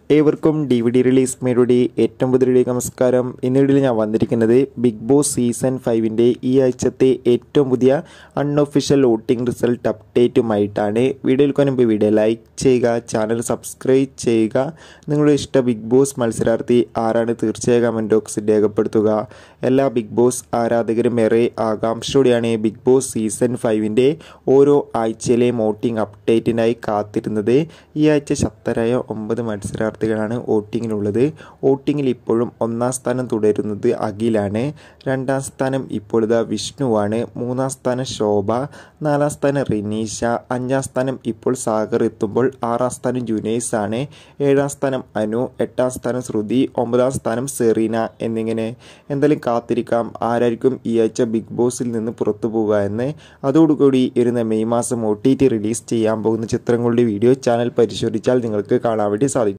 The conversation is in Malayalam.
ഏവർക്കും ഡി വി ഡി റിലീസ് മേയുടെ ഏറ്റവും പുതിയ നമസ്കാരം ഇന്നിടയിൽ ഞാൻ വന്നിരിക്കുന്നത് ബിഗ് ബോസ് സീസൺ ഫൈവിൻ്റെ ഈ ആഴ്ചത്തെ ഏറ്റവും പുതിയ അൺഒഫീഷ്യൽ വോട്ടിംഗ് റിസൾട്ട് അപ്ഡേറ്റുമായിട്ടാണ് വീഡിയോയിൽ മുമ്പ് വീഡിയോ ലൈക്ക് ചെയ്യുക ചാനൽ സബ്സ്ക്രൈബ് ചെയ്യുക നിങ്ങളുടെ ഇഷ്ട ബിഗ് ബോസ് മത്സരാർത്ഥി ആരാണ് തീർച്ചയായും കമൻറ്റ് ബോക്സിൽ രേഖപ്പെടുത്തുക എല്ലാ ബിഗ് ബോസ് ആരാധകരും ഏറെ ആകാംക്ഷയോടെയാണ് ബിഗ് ബോസ് സീസൺ ഫൈവിൻ്റെ ഓരോ ആഴ്ചയിലെയും വോട്ടിംഗ് അപ്ഡേറ്റിനായി കാത്തിരുന്നത് ഈ ആഴ്ച ശക്തരായ ഒമ്പത് മത്സരാർത്ഥികളാണ് വോട്ടിങ്ങിനുള്ളത് വോട്ടിങ്ങിൽ ഇപ്പോഴും ഒന്നാം സ്ഥാനം തുടരുന്നത് അഖിലാണ് രണ്ടാം സ്ഥാനം ഇപ്പോൾ ഇതാ വിഷ്ണുവാണ് മൂന്നാം സ്ഥാനം ശോഭ നാലാം സ്ഥാനം റിനീഷ അഞ്ചാം സ്ഥാനം ഇപ്പോൾ സാഗർ എത്തുമ്പോൾ ആറാം സ്ഥാനം ജുനൈസ് ആണ് ഏഴാം സ്ഥാനം അനു എട്ടാം സ്ഥാനം ശ്രുതി ഒമ്പതാം സ്ഥാനം സെറീന എന്നിങ്ങനെ എന്തായാലും കാത്തിരിക്കാം ആരായിരിക്കും ഈ ആഴ്ച ബിഗ് ബോസിൽ നിന്ന് പുറത്തു പോകുക എന്ന് അതോടുകൂടി ഇരുന്ന മെയ് മാസം ഒ ടി ടി റിലീസ് ചെയ്യാൻ പോകുന്ന ചിത്രങ്ങളുടെ വീഡിയോ ചാനൽ പരിശോധിച്ചാൽ നിങ്ങൾക്ക് കാണാൻ വേണ്ടി സാധിക്കും